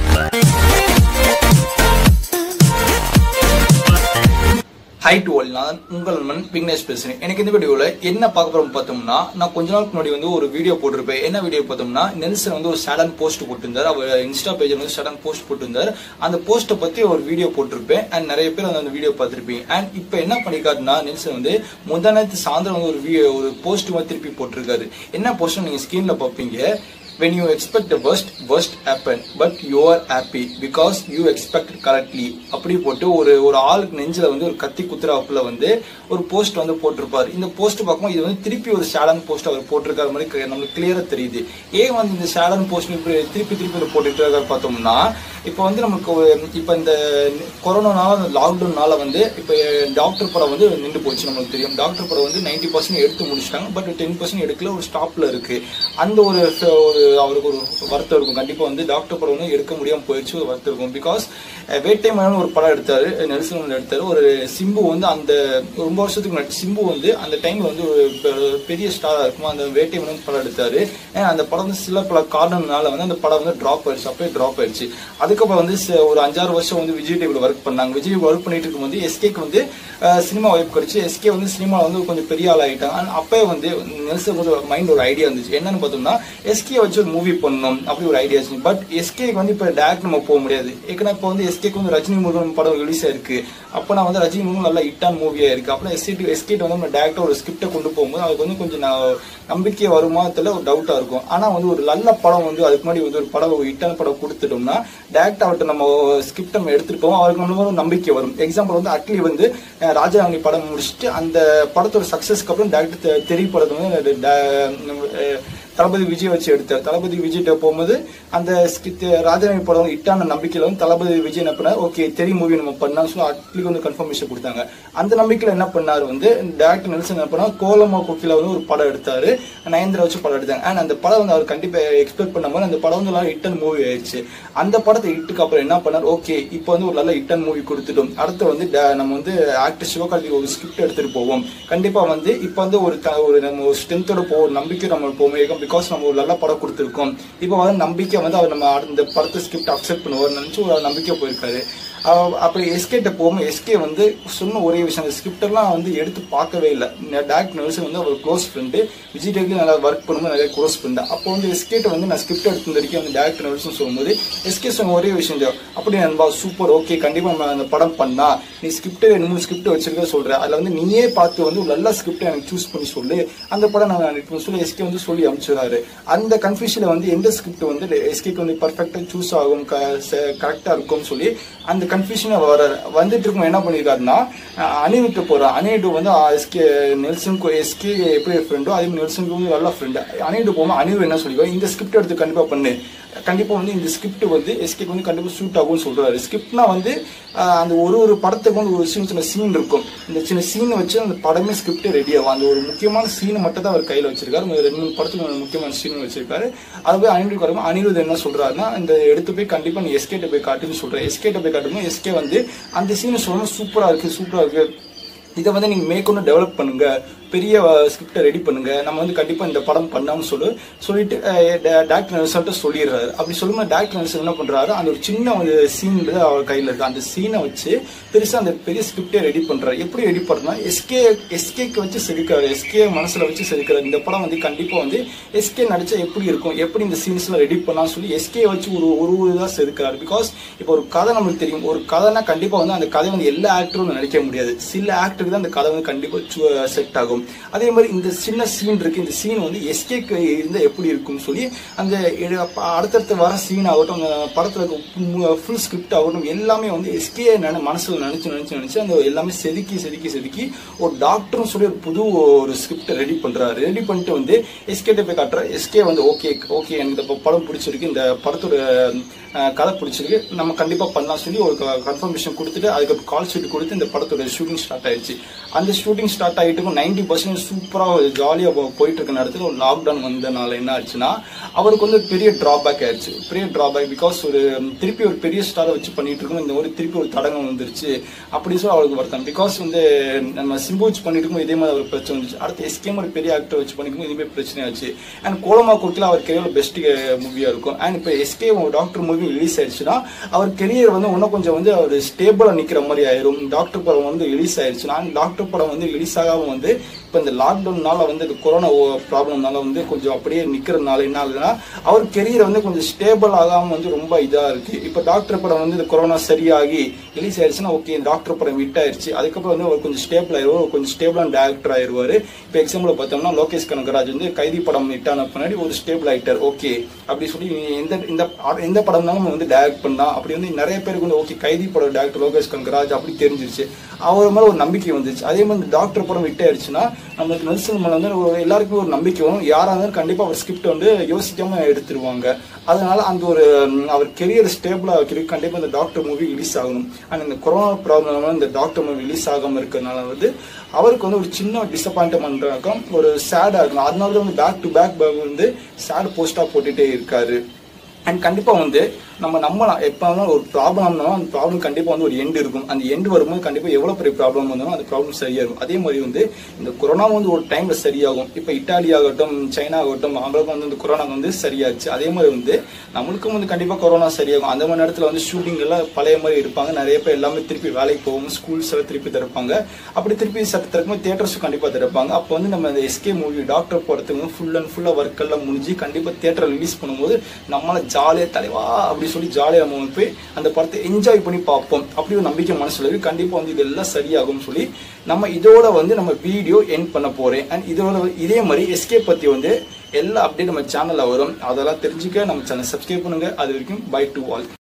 high to all நான் உங்கள் நண்பன் விக்னேஷ் பேசுறேன் எனக்கு இந்த வீடியோல என்ன பார்க்க போறோம் பார்த்தோம்னா நான் கொஞ்ச நாளுக்கு முன்னாடி வந்து ஒரு வீடியோ போட்டிருப்பேன் என்ன வீடியோ பார்த்தோம்னா நெல்சன் வந்து ஒரு சடன் போஸ்ட் போட்டிருந்தார் அவர் இன்ஸ்டா பேஜ்ல வந்து சடன் போஸ்ட் போட்டிருந்தார் அந்த போஸ்ட்டை பத்தி ஒரு வீடியோ போட்டிருப்பேன் அண்ட் நிறைய பேர் வந்து அந்த வீடியோ பார்த்திருப்பீங்க அண்ட் இப்போ என்ன பண்ணிருக்காருன்னா நெல்சன் வந்து முந்தா நேரத்து சாயந்தரம் வந்து ஒரு வீடியோ ஒரு போஸ்ட் மாதிரி திருப்பி போட்டிருக்காரு என்ன போஸ்ட் நீங்க ஸ்கிரீன்ல பார்ப்பீங்க when you expect the worst worst happen but you are happy because you expected correctly அப்படி போட்டு ஒரு ஒரு ஆளுக்கு நெஞ்சில வந்து ஒரு கத்தி குத்துறாப்புல வந்து ஒரு போஸ்ட் வந்து போட்டிருப்பாரு இந்த போஸ்ட் பார்க்கும்போது இது வந்து திருப்பி ஒரு ஷேடான் போஸ்ட் அவர் போட்டிருக்காரு மாதிரி க- நம்மளுக்கு கிளியரா தெரியுது ஏன் வந்து இந்த ஷேடான் போஸ்ட் இப்படி திருப்பி திருப்பி இதை போட்டுட்டு இருக்காரு பார்த்தோம்னா இப்போ வந்து நமக்கு ஒரு- இப்போ இந்த கொரோனானால அந்த லாக்டவுன்னால வந்து இப்போ டாக்டர் படம் வந்து நின்று போச்சு நம்மளுக்கு தெரியும் டாக்டர் படம் வந்து நைன்டி பர்சன்ட் எடுத்து முடிச்சிட்டாங்க பட் டென் பர்சன்ட் எடுக்கல ஒரு ஸ்டாப்ல இருக்கு அந்த ஒரு ஃப- ஒரு அவருக்கு ஒரு வருத்தம் இருக்கும் கண்டிப்பா வந்து டாக்டர் படம் வந்து எடுக்க முடியாம போயிடுச்சு ஒரு வருத்தம் இருக்கும் பிகாஸ் வேட்டை மகன் ஒரு படம் எடுத்தாரு நெல்சன் வந்து எடுத்தாரு ஒரு சிம்பு வந்து அந்த ரொம்ப வருஷத்துக்கு முன்னாடி சிம்பு வந்து அந்த டைம்ல வந்து ஒரு பெ- பெரிய ஸ்டாரா இருக்கும் அந்த வேட்டை மகன் படம் எடுத்தாரு ஏன்னா அந்த படம் வந்து சில பல காரணம்னால வந்து அந்த படம் வந்து டிராப் ஆயிடுச்சு அப்படியே டிராப் ஆயிடுச்சு அதுக்கப்புறம் வந்து ச- ஒரு அஞ்சாறு வருஷம் வந்து விஜய் டிவில ஒர்க் பண்ணாங்க விஜய் ஒர்க் பண்ணிட்டு இருக்கும்போது எஸ்கேக்கு வந்து சினிமா வாய்ப்பு கிடைச்சு எஸ்கே வந்து சினிமாவில் வந்து கொஞ்சம் பெரிய ஆள் ஆகிட்டாங்க ஆனா அப்பவே வந்து நெல்சன் வந்து மைண்ட் ஒரு ஐடியா இருந்துச்சு என்னன்னு பார்த்தோம்னா எஸ்கே வச்சு ஒரு மூவி பண்ணணும் அப்படி ஒரு ஐடியா இருந்துச்சு பட் எஸ்கேக்கு வந்து இப்போ டேரக்ட் நம்ம போக முடியாது ஏன்னா இப்போ வந்து எஸ்கேக்கு வந்து ரஜினி முருகன் படம் ரிலீஸ் ஆயிருக்கு அப்போ நான் வந்து ரஜினி முருகன் நல்லா ஹிட்டான மூவியா இருக்கு அப்புறம் எஸ்கே எஸ்கேட் வந்து நம்ம டேரக்டா ஒரு ஸ்கிரிப்டை கொண்டு போகும்போது அதுக்கு வந்து கொஞ்சம் நான் நம்பிக்கை வருமா தெரியல ஒரு டவுட்டா இருக்கும் ஆனா வந்து ஒரு நல்ல படம் வந்து அதுக்கு முன்னாடி வந்து ஒரு படம் ஒரு ஹிட்டான படம் கொடுத்துட்டோம்னா டேரக்டா அவர்கிட்ட நம்ம ஸ்கிரிப்ட் நம்ம எடுத்துட்டு போவோம் அவருக்கு நம்ம ஒரு நம்பிக்கை வரும் எக்ஸாம்பிள் வந்து அட்லி வந்து அஹ், ராஜாராணி படம் முடிச்சுட்டு அந்த படத்தோட சக்சஸ்க்கு அப்புறம் டேரக்டர் தெரிய படத்தை வந்து டே- அஹ், தளபதி விஜய் வச்சு எடுத்தார் தளபதி விஜய்கிட்ட போகும்போது அந்த ஸ்கிரிப்ட் ராஜாராணி படம் ஹிட்டான நம்பிக்கையில வந்து தளபதி விஜய் என்ன பண்ணார் ஓகே தெரி மூவி நம்ம பண்ணலாம் சொல்லி அட்லிக்கு வந்து கன்ஃபர்மேஷன் கொடுத்தாங்க அந்த நம்பிக்கையில என்ன பண்ணாரு வந்து டேரக்டர் நெல்சன் என்ன பண்ணா கோலமா கோக்கில வந்து ஒரு படம் எடுத்தாரு நயன்தரா வச்சு படம் எடுத்தாங்க அண்ட் அந்த படம் வந்து அவர் கண்டிப்பா எக்ஸ்பெக்ட் பண்ண மாதிரி அந்த படம் வந்து ஹிட்டன் மூவி ஆயிடுச்சு அந்த படத்தை ஹிட்டுக்கு அப்புறம் என்ன பண்ணார் ஓகே இப்போ வந்து ஒரு நல்ல ஹிட்டன் மூவி கொடுத்துட்டோம் அடுத்து வந்து ட- நம்ம வந்து ஆக்டர் சிவகார்த்திக் ஒரு ஸ்கிரிப்ட் எடுத்துட்டு போவோம் கண்டிப்பா வந்து இப்போ வந்து ஒரு க- ஒரு நம்ம ஒரு ஸ்ட்ரென்த்தோட போ நம்பிக்கை நம்ம போவோம் பிகாஸ் நம்ம ஒரு நல்ல படம் கொடுத்துருக்கோம் இப்போ வந்து நம்பிக்கை வந்து அவர் நம்ம இந்த படத்தை ஸ்கிரிப்ட் அக்செப்ட் பண்ணுவார் நினைச்சு ஒரு நம்பிக்கை போயிருக்காரு அவ- அப்படி எஸ்கேட்ட போகும்போது எஸ்கே வந்து சொன்ன ஒரே விஷயம் அந்த ஸ்கிரிப்ட் எல்லாம் வந்து எடுத்து பார்க்கவே இல்லை டேரக்ட் நெல்சன் வந்து அவர் க்ளோஸ் ஃப்ரெண்டு விஜய் டேக்கு நல்லா ஒர்க் பண்ணும்போது நிறைய க்ளோஸ் ஃப்ரெண்டு அப்போ வந்து எஸ்கேட்ட வந்து நான் ஸ்கிரிப்ட் எடுத்து வரைக்கும் வந்து டேரக்டர் நெல்சன் சொல்லும்போது எஸ்கே சொன்ன ஒரே விஷயம் தான் அப்படி நண்பா சூப்பர் ஓகே கண்டிப்பா நம்ம அந்த படம் பண்ணா நீ ஸ்கிரிப்ட் ரெண்டு மூணு ஸ்கிரிப்ட் வச்சிருக்க சொல்ற அதுல வந்து நீயே பார்த்து வந்து ஒரு நல்ல ஸ்கிரிப்ட் எனக்கு சூஸ் பண்ணி சொல்லு அந்த படம் நான் அனுப்பி சொல்லி எஸ்கே வந்து சொல்லி அனுப்பிச்சுறாரு அந்த கன்ஃபியூஷன்ல வந்து எந்த ஸ்கிரிப்ட் வந்து எஸ்கேக்கு வந்து பர்ஃபெக்டா சூஸ் ஆகும் கரெக்டா இருக்கும்னு சொல்லி அந்த கன்ஃபியூஷன் வர வந்துட்டு இருக்கும் என்ன பண்ணிருக்காருன்னா அஹ், அனிருத்த போறார் அனிருட்டு வந்து எஸ்கே நெல்சனுக்கு எஸ்கே எப்படி ஃப்ரெண்டோ அதே மாதிரி நெல்சனுக்கு வந்து நல்ல ஃப்ரெண்டு அனிருட்டு போகும்போது அனிரு என்ன சொல்லிக்கோ இந்த ஸ்கிரிப்ட் எடுத்து கண்டிப்பா பண்ணு கண்டிப்பா வந்து இந்த ஸ்கிரிப்ட் வந்து எஸ்கேக்கு வந்து கண்டிப்பா சூட் ஆகும்னு சொல்றாரு ஸ்கிரிப்ட்னா வந்து அஹ், அந்த ஒரு ஒரு படத்துக்கு வந்து ஒரு சின்ன சின்ன சீன் இருக்கும் இந்த சின்ன சீன் வச்சு அந்த படமே ஸ்கிரிப்ட் ரெடி ஆகும் அந்த ஒரு முக்கியமான சீனை மட்டும் தான் அவர் கையில வச்சிருக்காரு ஒரு ரெண்டு மூணு படத்துக்கு ஒரு முக்கியமான சீன் வச்சிருக்காரு அது போய் அனிருத் வரும்போது அனிருத் என்ன சொல்றாருன்னா இந்த எடுத்து போய் கண்டிப்பா நீ எஸ்கேட்ட போய் காட்டுன்னு சொல்ற எஸ்கேட்ட போய் காட்டும்போது எஸ்கே வந்து அந்த சீனை சொல்லணும் சூப்பரா இருக்கு சூப்பரா இருக்கு இதை வந்து நீங்க மேற்கொண்டு டெவலப் பண்ணுங்க பெரிய ஸ்கிரிப்டை ரெடி பண்ணுங்க நம்ம வந்து கண்டிப்பா இந்த படம் பண்ணாமனு சொல்லு சொல்லிட்டு டேரக்டர் நெல்சன்ட்ட சொல்லிடுறாரு அப்படி சொல்லும்போது டேரக்டர் நெல்சன் என்ன பண்றாரு அந்த ஒரு சின்ன ஒரு சீன் அவர் கையில இருக்கு அந்த சீனை வச்சு பெருசா அந்த பெரிய ஸ்கிரிப்டை ரெடி பண்றாரு எப்படி ரெடி பண்றா எஸ்கே எஸ்கேக்கு வச்சு செதுக்கிறாரு எஸ்கே மனசுல வச்சு செதுக்கிறாரு இந்த படம் வந்து கண்டிப்பா வந்து எஸ்கே நடிச்சா எப்படி இருக்கும் எப்படி இந்த சீன்ஸ் எல்லாம் ரெடி பண்ணலாம் சொல்லி எஸ்கே வச்சு ஒரு ஒரு ஒரு இதா செதுக்கிறாரு பிகாஸ் இப்போ ஒரு கதை நம்மளுக்கு தெரியும் ஒரு கதைனா கண்டிப்பா வந்து அந்த கதை வந்து எல்லா ஆக்டரும் நடிக்க முடியாது சில ஆக்டருக்கு தான் அந்த கதை வந்து கண்டிப்பா செட் ஆகும் அதே மாதிரி இந்த சின்ன சீன் இருக்கு இந்த சீன் வந்து எஸ்கேக்கு இருந்தா எப்படி இருக்கும்னு சொல்லி அந்த எடு- அப்ப அடுத்தடுத்து வர சீன் ஆகட்டும் அந்த படத்துல ஃபுல் ஸ்கிரிப்ட் ஆகட்டும் எல்லாமே வந்து எஸ்கே மனசுல நினைச்சு நினைச்சு நினைச்சு அந்த எல்லாமே செதுக்கி செதுக்கி செதுக்கி ஒரு டாக்டரும் சொல்லி ஒரு புது ஒரு ஸ்கிரிப்ட் ரெடி பண்றாரு ரெடி பண்ணிட்டு வந்து எஸ்கேட்ட போய் காட்டுற எஸ்கே வந்து ஓகே ஓகே எனக்கு இந்த படம் பிடிச்சிருக்கு இந்த படத்தோட அஹ், கதை பிடிச்சிருக்கு நம்ம கண்டிப்பா பண்ணலாம் சொல்லி ஒரு கன்ஃபர்மேஷன் கொடுத்துட்டு அதுக்கு கால் ஷீட் கொடுத்து இந்த படத்தோட ஷூட்டிங் ஸ்டார்ட் ஆயிடுச்சு அந்த ஷூட்டிங் ஸ்டார்ட் ஆகிட்டு நைன்டி பர்சன்ட் சூப்பராக ஜாலியாக போயிட்டு இருக்க நேரத்தில் ஒரு லாக்டவுன் வந்தனால என்ன ஆச்சுன்னா அவருக்கு வந்து பெரிய டிராபேக் ஆயிடுச்சு பெரிய டிராபேக் பிகாஸ் ஒரு திருப்பி ஒரு பெரிய ஸ்டாரை வச்சு பண்ணிட்டு இருக்கோம் இந்த ஒரு திருப்பி ஒரு தடங்கம் வந்துருச்சு அப்படி சொல்லி அவருக்கு வருத்தம் பிகாஸ் வந்து நம்ம சிம்பு வச்சு பண்ணிட்டு இருக்கோம் இதே மாதிரி ஒரு பிரச்சனை வந்துச்சு அடுத்து எஸ்கேம் ஒரு பெரிய ஆக்டர் வச்சு பண்ணிக்கும் இதுவே பிரச்சனை ஆச்சு அண்ட் கோலமா குர்க்கில் அவர் கெரியர் பெஸ்ட் மூவியா இருக்கும் அண்ட் இப்போ எஸ்கே டாக்டர் மூவி ரிலீஸ் ஆயிடுச்சுன்னா அவர் கெரியர் வந்து இன்னும் கொஞ்சம் வந்து அவர் ஸ்டேபிளா நிக்கிற மாதிரி ஆயிரும் டாக்டர் படம் வந்து ரிலீஸ் ஆயிடுச்சுன்னா டாக்டர் படம் வந்து ரிலீஸ் ஆகாம வந்து இப்போ இந்த லாக்டவுன்னால வந்து இந்த கொரோனா ப்ராப்ளம்னால வந்து கொஞ்சம் அப்படியே நிக்கிறதுனால என்ன ஆகுதுன்னா அவர் கெரியர் வந்து கொஞ்சம் ஸ்டேபிள் ஆகாம வந்து ரொம்ப இதா இருக்கு இப்போ டாக்டர் படம் வந்து இந்த கொரோனா சரியாகி ரிலீஸ் ஆயிடுச்சுன்னா ஓகே டாக்டர் படம் விட் ஆயிடுச்சு அதுக்கப்புறம் வந்து அவர் கொஞ்சம் ஸ்டேபிள் ஆயிருவார் கொஞ்சம் ஸ்டேபிளான டேரக்டர் ஆயிருவாரு இப்போ எக்ஸாம்பிள் பார்த்தோம்னா லோகேஷ் கனகராஜ் வந்து கைதி படம் ஹிட் ஆன பின்னாடி ஒரு ஸ்டேபிள் ஆயிட்டார் ஓகே அப்படி சொல்லி நீ எந்த இந்த எந்த படம் தான் நம்ம வந்து டைரக்ட் பண்ணா அப்படி வந்து நிறைய பேருக்கு வந்து ஓகே கைதி படம் டேரக்டர் லோகேஷ் கனகராஜ் அப்படி தெரிஞ்சிருச்சு அவர் மேல ஒரு நம்பிக்கை வந்துச்சு அதே மாதிரி டாக்டர் படம் விட் ஆயிடுச்சுன்னா நம்மளுக்கு நெல்சன் மேல வந்து ஒரு எல்லாருக்கும் ஒரு நம்பிக்கை வரும் யாரா இருந்தாலும் கண்டிப்பா அவர் ஸ்கிரிப்ட் வந்து யோசிக்காம எடுத்துருவாங்க அதனால அந்த ஒரு ம், அவர் கெரியர் ஸ்டேபிளா வைக்கிறதுக்கு கண்டிப்பா இந்த டாக்டர் மூவி ரிலீஸ் ஆகணும் அண்ட் இந்த கொரோனா ப்ராப்ளம் இந்த டாக்டர் மூவி ரிலீஸ் ஆகாம இருக்கிறதுனால வந்து அவருக்கு வந்து ஒரு சின்ன டிசப்பாயின்மெண்ட் இருக்கும் ஒரு சேடா இருக்கும் அதனால தான் வந்து பேக் டு பேக் வந்து சேட் போஸ்டா போட்டுட்டே இருக்காரு அண்ட் கண்டிப்பா வந்து நம்ம நம்பலாம் எப்போ வேணாலும் ஒரு ப்ராப்ளம் இருந்தாலும் அந்த ப்ராப்ளம் கண்டிப்பா வந்து ஒரு எண்டு இருக்கும் அந்த எண்டு வரும்போது கண்டிப்பா எவ்வளவு பெரிய ப்ராப்ளம் வந்தாலும் அந்த ப்ராப்ளம் சரியாகும் அதே மாதிரி வந்து இந்த கொரோனா வந்து ஒரு டைம்ல சரியாகும் இப்போ இட்டாலி ஆகட்டும் சைனா ஆகட்டும் அவங்களுக்கும் வந்து இந்த கொரோனா வந்து சரியாச்சு அதே மாதிரி வந்து நம்மளுக்கும் வந்து கண்டிப்பா கொரோனா சரியாகும் அந்த மாதிரி நேரத்துல வந்து ஷூட்டிங் எல்லாம் பழைய மாதிரி இருப்பாங்க நிறைய பேர் எல்லாமே திருப்பி வேலைக்கு போவோம் ஸ்கூல்ஸ் எல்லாம் திருப்பி திறப்பாங்க அப்படி திருப்பி சட்ட திறக்கும் தியேட்டர்ஸும் கண்டிப்பா திறப்பாங்க அப்போ வந்து நம்ம இந்த எஸ்கே மூவி டாக்டர் படத்துக்கு ஃபுல் அண்ட் ஃபுல்லா ஒர்க் எல்லாம் முடிஞ்சு கண்டிப்பா தியேட்டர் ரிலீஸ் பண்ணும்போது நம்மளால ஜாலியா தலைவா அப்படி சொல்லி ஜாலியா நம்ம வந்து போய் அந்த படத்தை என்ஜாய் பண்ணி பார்ப்போம் அப்படி ஒரு நம்பிக்கை மனசுல இருக்கு கண்டிப்பா வந்து இதெல்லாம் சரியாகும்னு சொல்லி நம்ம இதோட வந்து நம்ம வீடியோ எண்ட் பண்ண போறேன் அண்ட் இதோட இதே மாதிரி எஸ்கே பத்தி வந்து எல்லா அப்டேட் நம்ம சேனல்ல வரும் அதெல்லாம் தெரிஞ்சுக்க நம்ம சேனல் சப்ஸ்கிரைப் பண்ணுங்க அது வரைக்கும் பை டு ஆல்